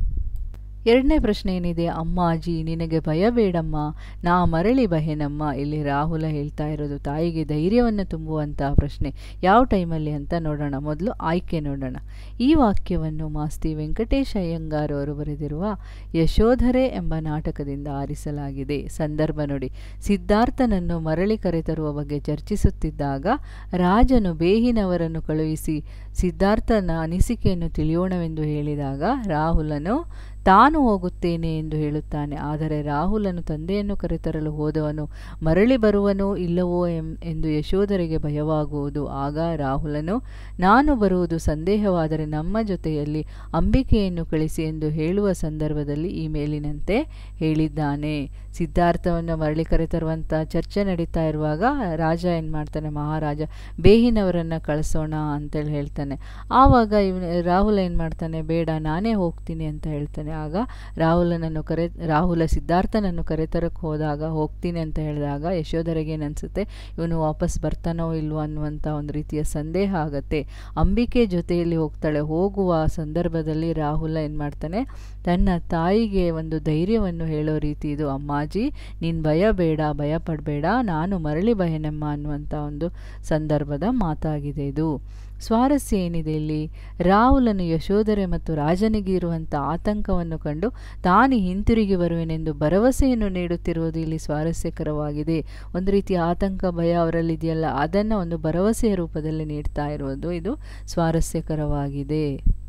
ಎರಡನೇ ಪ್ರಶ್ನೆ ಏನಿದೆ ಅಮ್ಮಾಜಿ ನಿನಗೆ ಭಯ ಬೇಡಮ್ಮ ನಾ ಮರಳಿ ಬಹೆನಮ್ಮ ಇಲ್ಲಿ ರಾಹುಲ ಹೇಳ್ತಾ ಇರೋದು ತಾಯಿಗೆ ಧೈರ್ಯವನ್ನು ತುಂಬುವಂಥ ಪ್ರಶ್ನೆ ಯಾವ ಟೈಮಲ್ಲಿ ಅಂತ ನೋಡೋಣ ಮೊದಲು ಆಯ್ಕೆ ನೋಡೋಣ ಈ ವಾಕ್ಯವನ್ನು ಮಾಸ್ತಿ ವೆಂಕಟೇಶ ಅಯ್ಯಂಗಾರ್ ಅವರು ಬರೆದಿರುವ ಯಶೋಧರೆ ಎಂಬ ನಾಟಕದಿಂದ ಆರಿಸಲಾಗಿದೆ ಸಂದರ್ಭ ನೋಡಿ ಸಿದ್ಧಾರ್ಥನನ್ನು ಮರಳಿ ಕರೆತರುವ ಬಗ್ಗೆ ಚರ್ಚಿಸುತ್ತಿದ್ದಾಗ ರಾಜನು ಬೇಹಿನವರನ್ನು ಕಳುಹಿಸಿ ಸಿದ್ಧಾರ್ಥನ ಅನಿಸಿಕೆಯನ್ನು ತಿಳಿಯೋಣವೆಂದು ಹೇಳಿದಾಗ ರಾಹುಲನು ತಾನು ಹೋಗುತ್ತೇನೆ ಎಂದು ಹೇಳುತ್ತಾನೆ ಆದರೆ ರಾಹುಲನು ತಂದೆಯನ್ನು ಕರೆತರಲು ಹೋದವನು ಮರಳಿ ಬರುವನೋ ಇಲ್ಲವೋ ಎಂ ಎಂದು ಯಶೋಧರೆಗೆ ಭಯವಾಗುವುದು ಆಗ ರಾಹುಲನು ನಾನು ಬರುವುದು ಸಂದೇಹವಾದರೆ ನಮ್ಮ ಜೊತೆಯಲ್ಲಿ ಅಂಬಿಕೆಯನ್ನು ಕಳಿಸಿ ಎಂದು ಹೇಳುವ ಸಂದರ್ಭದಲ್ಲಿ ಈ ಮೇಲಿನಂತೆ ಹೇಳಿದ್ದಾನೆ ಸಿದ್ಧಾರ್ಥವನ್ನು ಮರಳಿ ಕರೆತರುವಂಥ ಚರ್ಚೆ ನಡೀತಾ ಇರುವಾಗ ರಾಜ ಏನು ಮಾಡ್ತಾನೆ ಮಹಾರಾಜ ಬೇಹಿನವರನ್ನು ಕಳಿಸೋಣ ಅಂತೇಳಿ ಹೇಳ್ತಾನೆ ಆವಾಗ ಇವ್ ರಾಹುಲ್ ಏನು ಮಾಡ್ತಾನೆ ಬೇಡ ನಾನೇ ಹೋಗ್ತೀನಿ ಅಂತ ಹೇಳ್ತಾನೆ ಆಗ ರಾಹುಲನನ್ನು ಕರೆ ರಾಹುಲ ಸಿದ್ಧಾರ್ಥನನ್ನು ಕರೆತರಕ್ಕೆ ಹೋದಾಗ ಹೋಗ್ತೀನಿ ಅಂತ ಹೇಳಿದಾಗ ಯಶೋಧರೆಗೆ ಏನನ್ಸುತ್ತೆ ಇವನು ವಾಪಸ್ ಬರ್ತಾನೋ ಇಲ್ವೋ ಅನ್ನುವಂಥ ಒಂದು ರೀತಿಯ ಸಂದೇಹ ಆಗತ್ತೆ ಅಂಬಿಕೆ ಜೊತೆಯಲ್ಲಿ ಹೋಗ್ತಾಳೆ ಹೋಗುವ ಸಂದರ್ಭದಲ್ಲಿ ರಾಹುಲ ಏನು ಮಾಡ್ತಾನೆ ತನ್ನ ತಾಯಿಗೆ ಒಂದು ಧೈರ್ಯವನ್ನು ಹೇಳೋ ರೀತಿ ಇದು ಅಮ್ಮಾಜಿ ನೀನು ಭಯ ಬೇಡ ಭಯ ಪಡಬೇಡ ನಾನು ಮರಳಿ ಬಯನಮ್ಮ ಅನ್ನುವಂಥ ಒಂದು ಸಂದರ್ಭದ ಮಾತಾಗಿದೆ ಇದು ಸ್ವಾರಸ್ಯ ಏನಿದೆ ಇಲ್ಲಿ ರಾಹುಲನು ಯಶೋಧರೆ ಮತ್ತು ರಾಜನಿಗೆ ಇರುವಂಥ ಆತಂಕವನ್ನು ಕಂಡು ತಾನು ಹಿಂತಿರುಗಿ ಬರುವೆನೆಂದು ಭರವಸೆಯನ್ನು ನೀಡುತ್ತಿರುವುದು ಇಲ್ಲಿ ಸ್ವಾರಸ್ಯಕರವಾಗಿದೆ ಒಂದು ರೀತಿಯ ಆತಂಕ ಭಯ ಅವರಲ್ಲಿದೆಯಲ್ಲ ಅದನ್ನು ಒಂದು ಭರವಸೆಯ ರೂಪದಲ್ಲಿ ನೀಡ್ತಾ ಇರುವುದು ಇದು ಸ್ವಾರಸ್ಯಕರವಾಗಿದೆ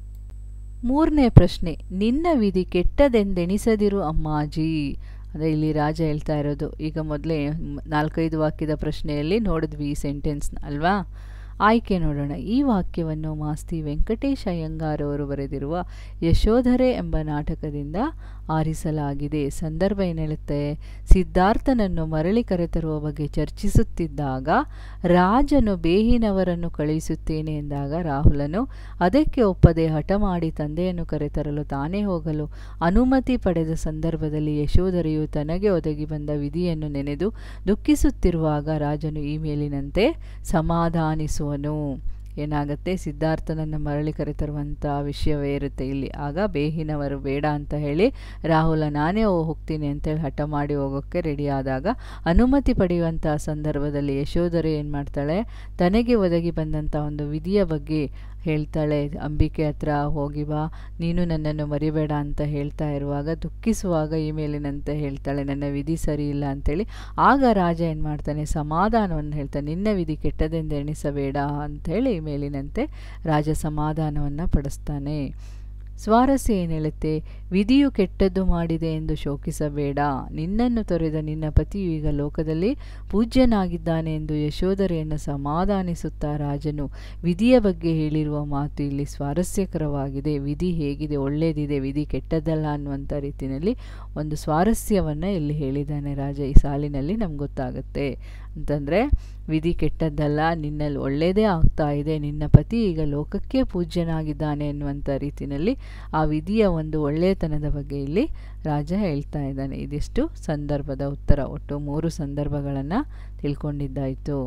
ಮೂರನೇ ಪ್ರಶ್ನೆ ನಿನ್ನ ವಿಧಿ ಕೆಟ್ಟದೆಂದೆಣಿಸದಿರು ಅಮ್ಮಾಜಿ ಅದೇ ಇಲ್ಲಿ ರಾಜ ಹೇಳ್ತಾ ಇರೋದು ಈಗ ಮೊದಲೇ ನಾಲ್ಕೈದು ವಾಕ್ಯದ ಪ್ರಶ್ನೆಯಲ್ಲಿ ನೋಡಿದ್ವಿ ಈ ಸೆಂಟೆನ್ಸ್ನ ಅಲ್ವಾ ಆಯ್ಕೆ ನೋಡೋಣ ಈ ವಾಕ್ಯವನ್ನು ಮಾಸ್ತಿ ವೆಂಕಟೇಶ್ ಅಯ್ಯಂಗಾರ್ ಅವರು ಬರೆದಿರುವ ಯಶೋಧರೆ ಎಂಬ ನಾಟಕದಿಂದ ಆರಿಸಲಾಗಿದೆ ಸಂದರ್ಭ ಏನು ಹೇಳುತ್ತೆ ಸಿದ್ಧಾರ್ಥನನ್ನು ಮರಳಿ ಕರೆತರುವ ಬಗ್ಗೆ ಚರ್ಚಿಸುತ್ತಿದ್ದಾಗ ರಾಜನು ಬೇಹಿನವರನ್ನು ಕಳುಹಿಸುತ್ತೇನೆ ಎಂದಾಗ ರಾಹುಲನು ಅದಕ್ಕೆ ಒಪ್ಪದೆ ಹಠ ಮಾಡಿ ತಂದೆಯನ್ನು ಕರೆತರಲು ತಾನೇ ಹೋಗಲು ಅನುಮತಿ ಪಡೆದ ಸಂದರ್ಭದಲ್ಲಿ ಯಶೋಧರೆಯು ತನಗೆ ಒದಗಿ ಬಂದ ವಿಧಿಯನ್ನು ನೆನೆದು ದುಃಖಿಸುತ್ತಿರುವಾಗ ರಾಜನು ಈ ಮೇಲಿನಂತೆ ಸಮಾಧಾನಿಸುವನು ಏನಾಗುತ್ತೆ ಸಿದ್ಧಾರ್ಥನನ್ನು ಮರಳಿ ಕರೆತರುವಂಥ ವಿಷಯವೇ ಇರುತ್ತೆ ಇಲ್ಲಿ ಆಗ ಬೇಹಿನವರು ಬೇಡ ಅಂತ ಹೇಳಿ ರಾಹುಲ ನಾನೇ ಹೋಗ್ತೀನಿ ಅಂತೇಳಿ ಹಠ ಮಾಡಿ ಹೋಗೋಕ್ಕೆ ರೆಡಿ ಆದಾಗ ಅನುಮತಿ ಪಡೆಯುವಂಥ ಸಂದರ್ಭದಲ್ಲಿ ಯಶೋಧರೆ ಏನು ಮಾಡ್ತಾಳೆ ತನಗೆ ಒದಗಿ ಬಂದಂಥ ಒಂದು ವಿಧಿಯ ಬಗ್ಗೆ ಹೇಳ್ತಾಳೆ ಅಂಬಿಕೆ ಹತ್ರ ಹೋಗಿ ಬಾ ನೀನು ನನ್ನನ್ನು ಮರಿಬೇಡ ಅಂತ ಹೇಳ್ತಾ ಇರುವಾಗ ದುಃಖಿಸುವಾಗ ಈ ಮೇಲಿನಂತೆ ಹೇಳ್ತಾಳೆ ನನ್ನ ವಿಧಿ ಸರಿ ಇಲ್ಲ ಅಂಥೇಳಿ ಆಗ ರಾಜ ಏನು ಮಾಡ್ತಾನೆ ಸಮಾಧಾನವನ್ನು ಹೇಳ್ತಾನೆ ನಿನ್ನ ವಿಧಿ ಕೆಟ್ಟದೆಂದು ಎಣಿಸಬೇಡ ಅಂಥೇಳಿ ಈ ಮೇಲಿನಂತೆ ರಾಜ ಸಮಾಧಾನವನ್ನು ಪಡಿಸ್ತಾನೆ ಸ್ವಾರಸ್ಯ ಏನು ಹೇಳುತ್ತೆ ವಿಧಿಯು ಕೆಟ್ಟದ್ದು ಮಾಡಿದೆ ಎಂದು ಶೋಕಿಸಬೇಡ ನಿನ್ನನ್ನು ತೊರೆದ ನಿನ್ನ ಪತಿಯು ಈಗ ಲೋಕದಲ್ಲಿ ಪೂಜ್ಯನಾಗಿದ್ದಾನೆ ಎಂದು ಯಶೋಧರೆಯನ್ನು ಸಮಾಧಾನಿಸುತ್ತಾ ರಾಜನು ವಿಧಿಯ ಬಗ್ಗೆ ಹೇಳಿರುವ ಮಾತು ಇಲ್ಲಿ ಸ್ವಾರಸ್ಯಕರವಾಗಿದೆ ವಿಧಿ ಹೇಗಿದೆ ಒಳ್ಳೆಯದಿದೆ ವಿಧಿ ಕೆಟ್ಟದ್ದಲ್ಲ ಅನ್ನುವಂಥ ರೀತಿಯಲ್ಲಿ ಒಂದು ಸ್ವಾರಸ್ಯವನ್ನು ಇಲ್ಲಿ ಹೇಳಿದ್ದಾನೆ ರಾಜ ಈ ಸಾಲಿನಲ್ಲಿ ನಮ್ಗೆ ಗೊತ್ತಾಗುತ್ತೆ ಅಂತಂದರೆ ವಿಧಿ ಕೆಟ್ಟದ್ದಲ್ಲ ನಿನ್ನಲ್ಲಿ ಒಳ್ಳೆಯದೇ ಆಗ್ತಾ ಇದೆ ನಿನ್ನ ಪತಿ ಈಗ ಲೋಕಕ್ಕೆ ಪೂಜ್ಯನಾಗಿದ್ದಾನೆ ಎನ್ನುವಂಥ ರೀತಿಯಲ್ಲಿ ಆ ವಿಧಿಯ ಒಂದು ಒಳ್ಳೆಯತನದ ಬಗ್ಗೆ ಇಲ್ಲಿ ರಾಜ ಹೇಳ್ತಾ ಇದ್ದಾನೆ ಇದಿಷ್ಟು ಸಂದರ್ಭದ ಉತ್ತರ ಒಟ್ಟು ಮೂರು ಸಂದರ್ಭಗಳನ್ನು ತಿಳ್ಕೊಂಡಿದ್ದಾಯಿತು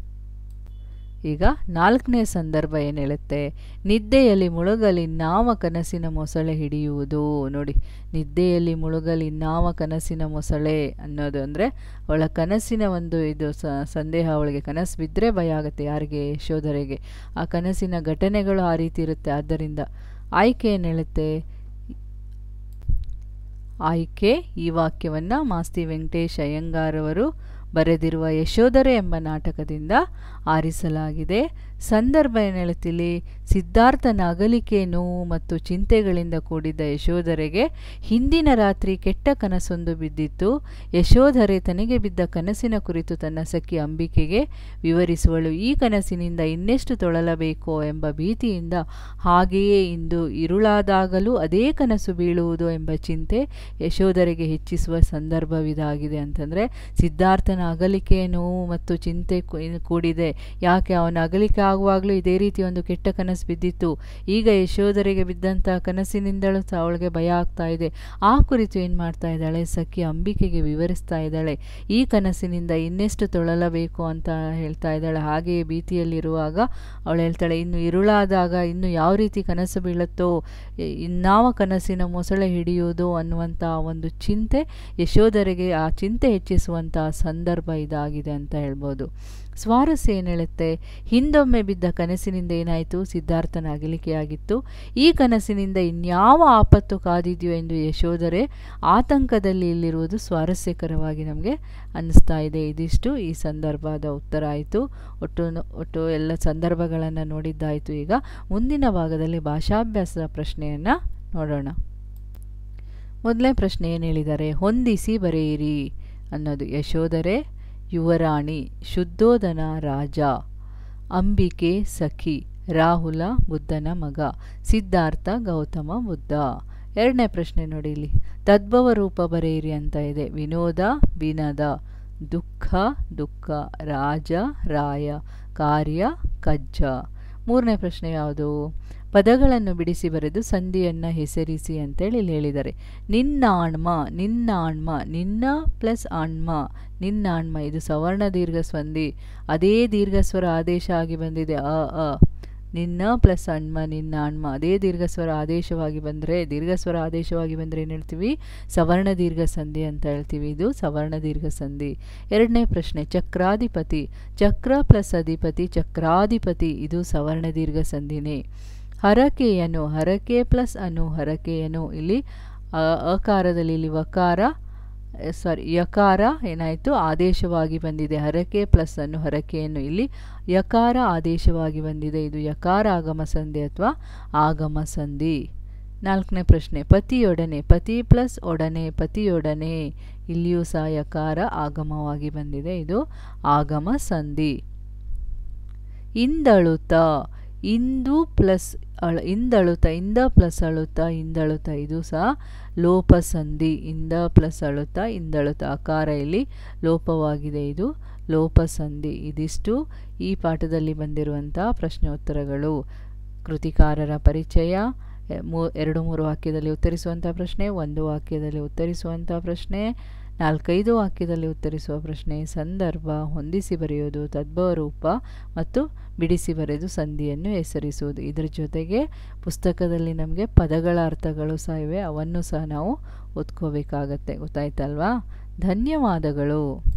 ಈಗ ನಾಲ್ಕನೇ ಸಂದರ್ಭ ಏನು ಹೇಳುತ್ತೆ ನಿದ್ದೆಯಲ್ಲಿ ಮುಳುಗಲಿ ನಾವ ಕನಸಿನ ಮೊಸಳೆ ಹಿಡಿಯುವುದು ನೋಡಿ ನಿದ್ದೆಯಲ್ಲಿ ಮುಳುಗಲಿ ನಾವ ಕನಸಿನ ಮೊಸಳೆ ಅನ್ನೋದು ಅಂದರೆ ಅವಳ ಕನಸಿನ ಒಂದು ಇದು ಸಂದೇಹ ಅವಳಿಗೆ ಕನಸು ಬಿದ್ದರೆ ಭಯ ಆಗುತ್ತೆ ಯಾರಿಗೆ ಯಶೋಧರೆಗೆ ಆ ಕನಸಿನ ಘಟನೆಗಳು ಆ ರೀತಿ ಇರುತ್ತೆ ಆದ್ದರಿಂದ ಆಯ್ಕೆ ಏನು ಹೇಳುತ್ತೆ ಆಯ್ಕೆ ಈ ವಾಕ್ಯವನ್ನು ಮಾಸ್ತಿ ವೆಂಕಟೇಶ್ ಅಯ್ಯಂಗಾರ್ ಅವರು ಬರೆದಿರುವ ಯಶೋಧರೆ ಎಂಬ ನಾಟಕದಿಂದ ಆರಿಸಲಾಗಿದೆ ಸಂದರ್ಭ ಏನು ಹೇಳುತ್ತಿಲ್ಲಿ ಸಿದ್ಧಾರ್ಥನ ಅಗಲಿಕೆ ನೋವು ಮತ್ತು ಚಿಂತೆಗಳಿಂದ ಕೂಡಿದ್ದ ಯಶೋಧರೆಗೆ ಹಿಂದಿನ ರಾತ್ರಿ ಕೆಟ್ಟ ಕನಸೊಂದು ಬಿದ್ದಿತ್ತು ಯಶೋಧರೆ ತನಗೆ ಬಿದ್ದ ಕನಸಿನ ಕುರಿತು ತನ್ನ ಸಖಿ ಅಂಬಿಕೆಗೆ ವಿವರಿಸುವಳು ಈ ಕನಸಿನಿಂದ ಇನ್ನೆಷ್ಟು ತೊಳಲಬೇಕೋ ಎಂಬ ಭೀತಿಯಿಂದ ಹಾಗೆಯೇ ಇಂದು ಇರುಳಾದಾಗಲೂ ಅದೇ ಕನಸು ಬೀಳುವುದು ಎಂಬ ಚಿಂತೆ ಯಶೋಧರೆಗೆ ಹೆಚ್ಚಿಸುವ ಸಂದರ್ಭವಿದಾಗಿದೆ ಅಂತಂದರೆ ಸಿದ್ಧಾರ್ಥನ ಅಗಲಿಕೆ ನೋವು ಮತ್ತು ಚಿಂತೆ ಕೂಡಿದೆ ಯಾಕೆ ಅವನ ಅಗಲಿಕೆ ಆಗುವಾಗಲೂ ಇದೇ ರೀತಿ ಒಂದು ಕೆಟ್ಟ ಕನಸು ಬಿದ್ದಿತ್ತು ಈಗ ಯಶೋಧರೆಗೆ ಬಿದ್ದಂಥ ಕನಸಿನಿಂದಲೂ ಸಹ ಅವಳಿಗೆ ಭಯ ಆಗ್ತಾ ಇದೆ ಆ ಕುರಿತು ಏನು ಮಾಡ್ತಾ ಇದ್ದಾಳೆ ಸಖಿ ಅಂಬಿಕೆಗೆ ವಿವರಿಸ್ತಾ ಇದ್ದಾಳೆ ಈ ಕನಸಿನಿಂದ ಇನ್ನೆಷ್ಟು ತೊಳಲಬೇಕು ಅಂತ ಹೇಳ್ತಾ ಇದ್ದಾಳೆ ಹಾಗೆಯೇ ಭೀತಿಯಲ್ಲಿರುವಾಗ ಅವಳು ಹೇಳ್ತಾಳೆ ಇನ್ನು ಇರುಳಾದಾಗ ಇನ್ನು ಯಾವ ರೀತಿ ಕನಸು ಬೀಳುತ್ತೋ ಇನ್ನಾವ ಕನಸಿನ ಮೊಸಳೆ ಹಿಡಿಯುವುದು ಅನ್ನುವಂಥ ಒಂದು ಚಿಂತೆ ಯಶೋಧರೆಗೆ ಆ ಚಿಂತೆ ಹೆಚ್ಚಿಸುವಂಥ ಸಂದರ್ಭ ಇದಾಗಿದೆ ಅಂತ ಹೇಳ್ಬೋದು ಸ್ವಾರಸ್ಯ ಏನು ಹೇಳುತ್ತೆ ಹಿಂದೊಮ್ಮೆ ಬಿದ್ದ ಕನಸಿನಿಂದ ಏನಾಯಿತು ಸಿದ್ಧಾರ್ಥನ ಅಗಲಿಕೆಯಾಗಿತ್ತು ಈ ಕನಸಿನಿಂದ ಇನ್ಯಾವ ಆಪತ್ತು ಕಾದಿದೆಯೋ ಎಂದು ಯಶೋಧರೆ ಆತಂಕದಲ್ಲಿ ಇಲ್ಲಿರುವುದು ಸ್ವಾರಸ್ಯಕರವಾಗಿ ನಮಗೆ ಅನ್ನಿಸ್ತಾ ಇದೆ ಇದಿಷ್ಟು ಈ ಸಂದರ್ಭದ ಉತ್ತರ ಆಯಿತು ಒಟ್ಟು ಒಟ್ಟು ಎಲ್ಲ ಸಂದರ್ಭಗಳನ್ನು ನೋಡಿದ್ದಾಯಿತು ಈಗ ಮುಂದಿನ ಭಾಗದಲ್ಲಿ ಭಾಷಾಭ್ಯಾಸದ ಪ್ರಶ್ನೆಯನ್ನು ನೋಡೋಣ ಮೊದಲನೇ ಪ್ರಶ್ನೆ ಏನು ಹೇಳಿದ್ದಾರೆ ಹೊಂದಿಸಿ ಬರೆಯಿರಿ ಅನ್ನೋದು ಯಶೋಧರೆ ಯುವರಾಣಿ ಶುದ್ಧೋಧನ ರಾಜ ಅಂಬಿಕೆ ಸಖಿ ರಾಹುಲ ಬುದ್ಧನ ಮಗ ಸಿದ್ಧಾರ್ಥ ಗೌತಮ ಬುದ್ಧ ಎರಡನೇ ಪ್ರಶ್ನೆ ನೋಡಿ ಇಲ್ಲಿ ತದ್ಭವ ರೂಪ ಬರೆಯಿರಿ ಅಂತ ಇದೆ ವಿನೋದ ವಿನದ ದುಃಖ ದುಃಖ ರಾಜ ರಾಯ ಕಾರ್ಯ ಕಜ್ಜ ಮೂರನೇ ಪ್ರಶ್ನೆ ಯಾವುದು ಪದಗಳನ್ನು ಬಿಡಿಸಿ ಬರೆದು ಸಂಧಿಯನ್ನು ಹೆಸರಿಸಿ ಅಂತೇಳಿ ಇಲ್ಲಿ ಹೇಳಿದ್ದಾರೆ ನಿನ್ನಾಣ್ಮ ನಿನ್ನಾಣ್ಮ ನಿನ್ನ ಪ್ಲಸ್ ಆಣ್ಮ ನಿನ್ನಾಣ್ಮ ಇದು ಸವರ್ಣ ದೀರ್ಘ ಸಂಧಿ ಅದೇ ದೀರ್ಘಸ್ವರ ಆದೇಶ ಆಗಿ ಬಂದಿದೆ ಅ ಅ ನಿನ್ನ ಪ್ಲಸ್ ಅಣ್ಮ ನಿನ್ನ ಅಣ್ಮ ಅದೇ ದೀರ್ಘಸ್ವರ ಆದೇಶವಾಗಿ ಬಂದರೆ ದೀರ್ಘಸ್ವರ ಆದೇಶವಾಗಿ ಬಂದರೆ ಏನು ಹೇಳ್ತೀವಿ ಸವರ್ಣ ದೀರ್ಘ ಸಂಧಿ ಅಂತ ಹೇಳ್ತೀವಿ ಇದು ಸವರ್ಣ ದೀರ್ಘ ಸಂಧಿ ಎರಡನೇ ಪ್ರಶ್ನೆ ಚಕ್ರಾಧಿಪತಿ ಚಕ್ರ ಪ್ಲಸ್ ಅಧಿಪತಿ ಚಕ್ರಾಧಿಪತಿ ಇದು ಸವರ್ಣ ದೀರ್ಘ ಸಂಧಿನೇ ಹರಕೆಯನು ಹರಕೆ ಪ್ಲಸ್ ಅನು ಹರಕೆಯನು ಇಲ್ಲಿ ಅಕಾರದಲ್ಲಿ ಇಲ್ಲಿ ವಕಾರ ಸಾರಿ ಯಕಾರ ಏನಾಯಿತು ಆದೇಶವಾಗಿ ಬಂದಿದೆ ಹರಕೆ ಪ್ಲಸ್ ಅನ್ನು ಹರಕೆಯನ್ನು ಇಲ್ಲಿ ಯಕಾರ ಆದೇಶವಾಗಿ ಬಂದಿದೆ ಇದು ಯಕಾರ ಆಗಮ ಸಂಧಿ ಅಥವಾ ಆಗಮ ಸಂಧಿ ನಾಲ್ಕನೇ ಪ್ರಶ್ನೆ ಪತಿಯೊಡನೆ ಪತಿ ಪ್ಲಸ್ ಒಡನೆ ಪತಿಯೊಡನೆ ಇಲ್ಲಿಯೂ ಸಹ ಯಕಾರ ಆಗಮವಾಗಿ ಬಂದಿದೆ ಇದು ಆಗಮ ಸಂಧಿ ಇಂದಳುತ ಇಂದು ಪ್ಲಸ್ ಅಳ ಇಂದಳುತ ಇಂದ ಪ್ಲಸ್ ಅಳುತ ಇಂದಳುತ ಇದು ಸಹ ಲೋಪ ಸಂಧಿ ಇಂದ ಪ್ಲಸ್ ಅಳುತ ಇಂದಳುತ ಅಕಾರ ಇಲ್ಲಿ ಲೋಪವಾಗಿದೆ ಇದು ಲೋಪ ಸಂಧಿ ಇದಿಷ್ಟು ಈ ಪಾಠದಲ್ಲಿ ಬಂದಿರುವಂಥ ಪ್ರಶ್ನೋತ್ತರಗಳು ಕೃತಿಕಾರರ ಪರಿಚಯ ಮೂ ಎರಡು ಮೂರು ವಾಕ್ಯದಲ್ಲಿ ಉತ್ತರಿಸುವಂಥ ಪ್ರಶ್ನೆ ಒಂದು ವಾಕ್ಯದಲ್ಲಿ ಉತ್ತರಿಸುವಂಥ ಪ್ರಶ್ನೆ ನಾಲ್ಕೈದು ವಾಕ್ಯದಲ್ಲಿ ಉತ್ತರಿಸುವ ಪ್ರಶ್ನೆ ಸಂದರ್ಭ ಹೊಂದಿಸಿ ಬರೆಯೋದು ತದ್ಭವ ರೂಪ ಮತ್ತು ಬಿಡಿಸಿ ಬರೆದು ಸಂಧಿಯನ್ನು ಹೆಸರಿಸುವುದು ಇದರ ಜೊತೆಗೆ ಪುಸ್ತಕದಲ್ಲಿ ನಮಗೆ ಪದಗಳ ಅರ್ಥಗಳು ಸಹ ಇವೆ ಅವನ್ನು ಸಹ ನಾವು ಓದ್ಕೋಬೇಕಾಗತ್ತೆ ಗೊತ್ತಾಯ್ತಲ್ವಾ ಧನ್ಯವಾದಗಳು